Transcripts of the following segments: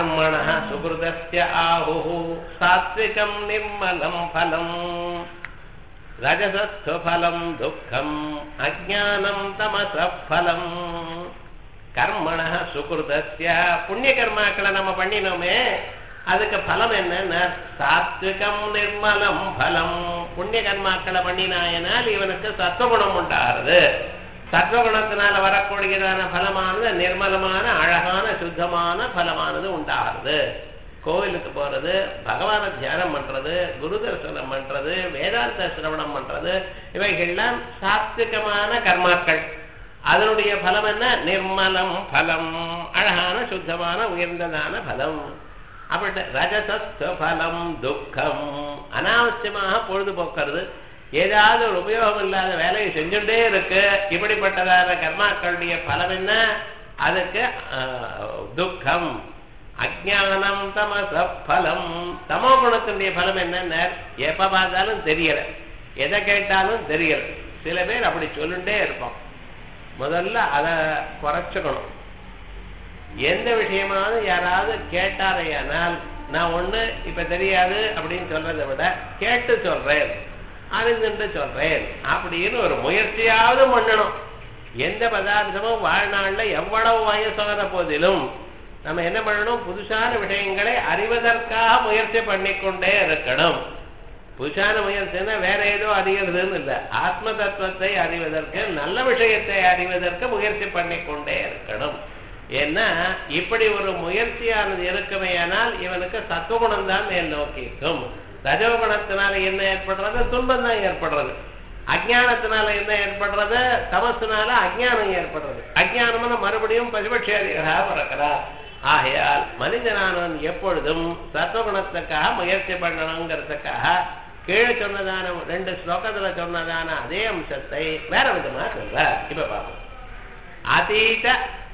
कर्मणः सुकृतस्य आहुः सात्विकम् निर्मलम् फलम् रजसस्थफलम् दुःखम् अज्ञानम् तमसः फलम् கர்மண சுகிருதஸ்ய புண்ணிய கர்மாக்களை நம்ம பண்ணினோமே அதுக்கு பலம் என்னன்னா சாத்விகம் நிர்மலம் பலம் புண்ணிய கர்மாக்களை பண்ணினாயனால் இவனுக்கு சத்துவகுணம் உண்டாகிறது சத்துவகுணத்தினால வரக்கூடியதான பலமானது நிர்மலமான அழகான சுத்தமான பலமானது உண்டாகிறது கோவிலுக்கு போறது பகவான தியானம் பண்றது குரு தரிசனம் பண்றது வேதாந்த சிரவணம் பண்றது இவைகள்லாம் சாத்விகமான கர்மாக்கள் அதனுடைய பலம் என்ன நிர்மலம் பலம் அழகான சுத்தமான உயர்ந்ததான பலம் அப்படி ரஜசஸ்த பலம் துக்கம் அனாவசியமாக பொழுதுபோக்குறது ஏதாவது ஒரு உபயோகம் இல்லாத வேலையை செஞ்சுட்டே இருக்கு இப்படிப்பட்டதான கர்மாக்களுடைய பலம் என்ன அதுக்கு துக்கம் அஜானம் தமச பலம் தமோ குணத்தினுடைய பலம் என்னன்னு எப்ப பார்த்தாலும் தெரியல எதை கேட்டாலும் தெரியல சில பேர் அப்படி சொல்லுண்டே இருப்போம் முதல்ல அதை குறைச்சுக்கணும் எந்த விஷயமாவது யாராவது கேட்டாரையானால் நான் ஒண்ணு இப்ப தெரியாது அப்படின்னு சொல்றதை விட கேட்டு சொல்றேன் அறிந்துட்டு சொல்றேன் அப்படின்னு ஒரு முயற்சியாவது பண்ணணும் எந்த பதார்த்தமும் வாழ்நாள்ல எவ்வளவு வயசான போதிலும் நம்ம என்ன பண்ணணும் புதுசான விஷயங்களை அறிவதற்காக முயற்சி பண்ணிக்கொண்டே இருக்கணும் புதுசான முயற்சினா வேற ஏதோ அறிகிறதுன்னு இல்லை ஆத்ம தத்துவத்தை அறிவதற்கு நல்ல விஷயத்தை அறிவதற்கு முயற்சி பண்ணிக்கொண்டே இருக்கணும் ஏன்னா இப்படி ஒரு முயற்சியானது இருக்குமேயானால் இவனுக்கு சத்துவகுணம் தான் மேல் நோக்கி இருக்கும் ரஜோகுணத்தினால என்ன ஏற்படுறது துன்பம் தான் ஏற்படுறது அஜானத்தினால என்ன ஏற்படுறது தமசுனால அஜானம் ஏற்படுறது அஜானம்னு மறுபடியும் பசுபட்சியாக பிறக்கிறார் ஆகையால் மனிதனானவன் எப்பொழுதும் சத்துவகுணத்துக்காக முயற்சி பண்ணணுங்கிறதுக்காக கீழே சொன்னதான ரெண்டு ஸ்லோகத்துல சொன்னதான அதே அம்சத்தை வேற விதமா சொல்ற இப்ப பார்ப்போம் அதீத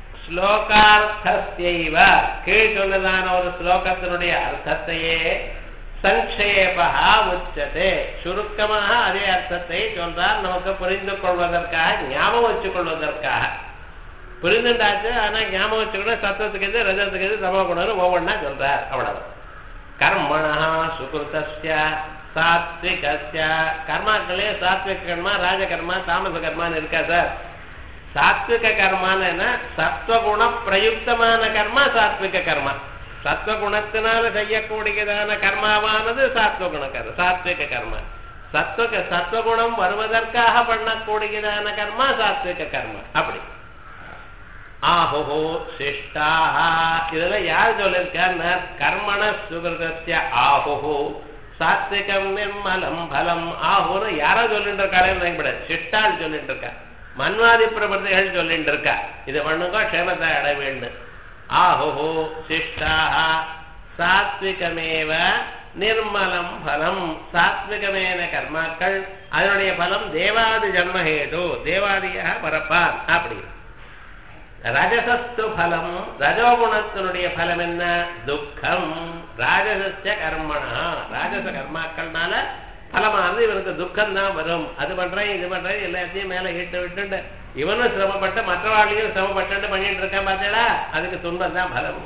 ஸ்லோகார்த்தைவ கீழ் சொன்னதான ஒரு ஸ்லோகத்தினுடைய அர்த்தத்தையே சங்கேபா உச்சதே சுருக்கமாக அதே அர்த்தத்தை சொல்றார் நமக்கு புரிந்து கொள்வதற்காக ஞாபகம் வச்சுக் கொள்வதற்காக புரிந்துண்டாச்சு ஆனா ஞாபகம் வச்சுக்கணும் சத்தத்துக்கு எது ரஜத்துக்கு எது தமோ குணம் ஒவ்வொன்றா சொல்றார் அவ்வளவு கர்மணா சுகிருத்திய சாத்விகஸ்ய கர்மாக்களே சாத்விக கர்மா ராஜகர்மா தாமச கர்மான்னு இருக்கா சார் சாத்விக கர்மான்னு என்ன சத்வகுண பிரயுக்தமான கர்மா சாத்விக கர்மா சத்வகுணத்தினால செய்யக்கூடியதான கர்மாவானது சாத்வகுண கர்ம சாத்விக கர்மா சத்வக சத்வகுணம் வருவதற்காக பண்ணக்கூடியதான கர்மா சாத்விக கர்மா அப்படி ஆஹோ சிஷ்டாக இதெல்லாம் யார் சொல்லியிருக்காருன்னா கர்மண சுகிருதத்திய ஆஹோ சாத்விகம் நிர்மலம் பலம் ஆஹோன்னு யாரோ சொல்லிட்டு இருக்காளே சிஷ்டால் சொல்லிட்டு இருக்கா மன்வாதி பிரபதிகள் சொல்லிட்டு இருக்கா இது பண்ணுங்க க்ஷேமத்தை அடைய வேண்டும் ஆஹோ சிஷ்டாக சாத்விகமேவ நிர்மலம் பலம் சாத்விகமேன கர்மாக்கள் அதனுடைய பலம் தேவாதி ஜன்மஹேது தேவாதியாக பரப்பார் அப்படி ரஜசஸ்து பலம் ரஜோகுணத்தினுடைய பலம் என்ன துக்கம் ராஜசஸ்ய கர்மணா ராஜச கர்மாக்கள்னால பலமானது இவனுக்கு துக்கம் தான் வரும் அது பண்றேன் இது பண்றேன் எல்லாத்தையும் மேல இட்டு விட்டு இவனும் சிரமப்பட்டு மற்றவாளையும் சிரமப்பட்டு பண்ணிட்டு இருக்கான் பார்த்தீங்களா அதுக்கு துன்பம் தான் பலம்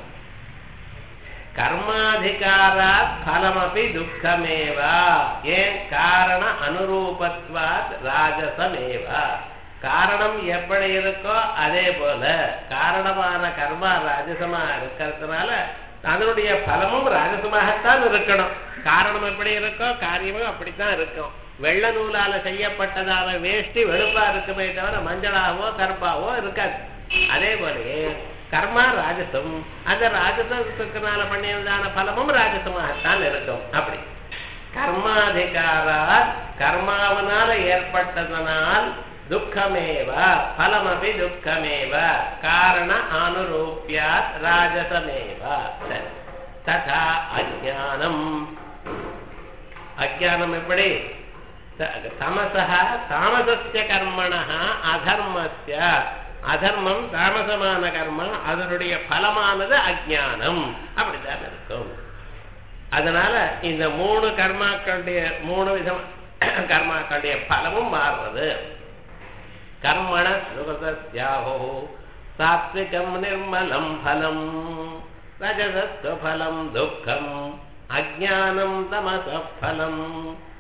கர்மாதிகாரா பலமபி துக்கமேவா ஏன் காரண அனுரூபத்வாத் ராஜசமேவா காரணம் எப்படி இருக்கோ அதே போல காரணமான கர்மா ராஜசமா இருக்கிறதுனால அதனுடைய பலமும் ராஜசமாகத்தான் இருக்கணும் காரணம் எப்படி இருக்கோ காரியமும் அப்படித்தான் இருக்கும் வெள்ள நூலால செய்யப்பட்டதான வேஷ்டி வெளுப்பா இருக்குமே தவிர மஞ்சளாவோ கருப்பாவோ இருக்காது அதே போலயே கர்மா ராஜசம் அந்த ராஜசத்துக்குனால பண்ணியதான பலமும் ராஜசமாகத்தான் இருக்கும் அப்படி கர்மாதிகாரா கர்மாவனால ஏற்பட்டதனால் துக்கமேவ பலமபி துக்கமேவ காரண அனுரூபியா ராஜசமேவ ததா அஜானம் அஜானம் எப்படி தமசா தாமசஸ்ய கர்மண அதர்மஸ்ய அதர்மம் தாமசமான கர்மம் அதனுடைய பலமானது அஜானம் அப்படித்தான் இருக்கும் அதனால இந்த மூணு கர்மாக்களுடைய மூணு விதம் கர்மாக்களுடைய பலமும் மாறுறது கர்மண சுகதஸ்யாஹோ சாத்விகம் நிர்மலம் பலம் ரஜசஸ்வ பலம் துக்கம் அஜானம் தமச பலம்